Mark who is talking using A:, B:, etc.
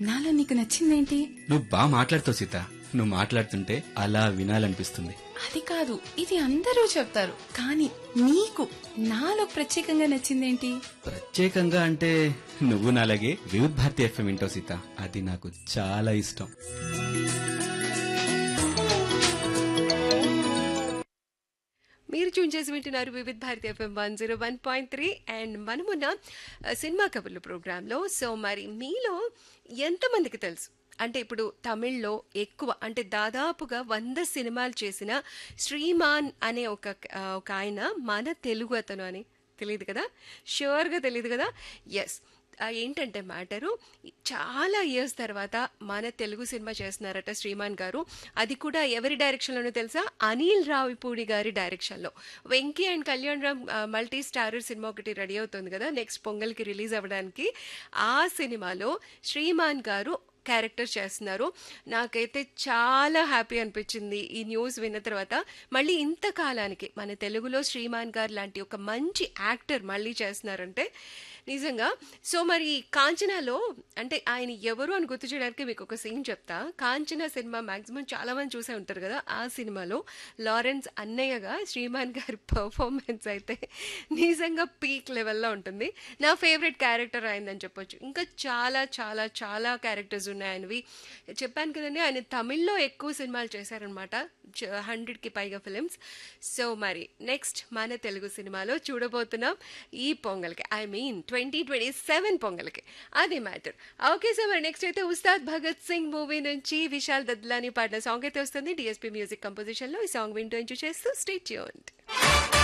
A: నాలో నీకు నచ్చిందేంటి
B: నువ్వు బాగా మాట్లాడుతావు సీత నువ్వు మాట్లాడుతుంటే అలా వినాలనిపిస్తుంది
A: అది కాదు ఇది అందరూ చెప్తారు కానీ నీకు నాలో ప్రత్యేకంగా నచ్చిందేంటి
B: ప్రత్యేకంగా అంటే నువ్వు నాలాగే వివిధ్ భారతి ఎఫ్ఎం వింటావు సీత అది నాకు చాలా ఇష్టం
C: మీరు చూన్ చేసి వింటున్నారు Vividh Bharati F M one zero one point three and మనమున్న ఆ, సినిమా కబుర్లు ప్రోగ్రాంలో సో మరి మీలో ఎంతమందికి తెలుసు అంటే ఇప్పుడు తమిళ్లో ఎక్కువ అంటే దాదాపుగా వంద సినిమాలు చేసిన శ్రీమాన్ అనే ఒక ఆ, ఒక ఆయన మన తెలుగు అతను అని తెలియదు కదా ష్యూర్గా తెలియదు కదా ఎస్ ఏంటంటే మ్యాటరు చాలా ఇయర్స్ తర్వాత మన తెలుగు సినిమా చేస్తున్నారట శ్రీమాన్ గారు అది కూడా ఎవరి డైరెక్షన్లోనో తెలుసా అనిల్ రావిపూడి గారి డైరెక్షన్లో Venky and Kalyan Ram multi starrer సినిమా ఒకటి రెడీ అవుతుంది కదా నెక్స్ట్ పొంగల్కి రిలీజ్ అవ్వడానికి ఆ సినిమాలో శ్రీమాన్ గారు క్యారెక్టర్ చేస్తున్నారు నాకైతే చాలా హ్యాపీ అనిపించింది ఈ న్యూస్ విన్న తర్వాత మళ్ళీ ఇంతకాలానికి మన తెలుగులో శ్రీమాన్ గారు లాంటి ఒక మంచి యాక్టర్ మళ్ళీ చేస్తున్నారంటే నిజంగా సో మరి కాంచనాలో అంటే ఆయన ఎవరు అని గుర్తు చేయడానికి మీకు ఒక సీన్ చెప్తా కాంచన సినిమా మాక్సిమం చాలా మంది చూసే ఉంటారు కదా ఆ సినిమాలో లారెన్స్ అన్నయ్యగా శ్రీమాన్ గారి పర్ఫార్మెన్స్ అయితే నిజంగా పీక్ లెవెల్లో ఉంటుంది నా ఫేవరెట్ క్యారెక్టర్ అయిందని చెప్పొచ్చు ఇంకా చాలా చాలా చాలా క్యారెక్టర్స్ ఉన్నాయి ఆయనవి చెప్పాను కదండి ఆయన తమిళ్లో ఎక్కువ సినిమాలు చేశారనమాట హండ్రెడ్కి పైగా ఫిలిమ్స్ సో మరి నెక్స్ట్ మన తెలుగు సినిమాలో చూడబోతున్నాం ఈ పొంగల్కి I mean twenty twenty seven పొంగల్కి అది మ్యాటర్ ఓకే సో మరి నెక్స్ట్ అయితే ఉస్తాద్ భగత్ సింగ్ మూవీ నుంచి విశాల్ దద్లాని పాడిన సాంగ్ అయితే వస్తుంది డిఎస్పీ మ్యూజిక్ కంపోజిషన్లో ఈ సాంగ్ వింటూ ఎంజాయ్ చేస్తూ స్టే ట్యూన్డ్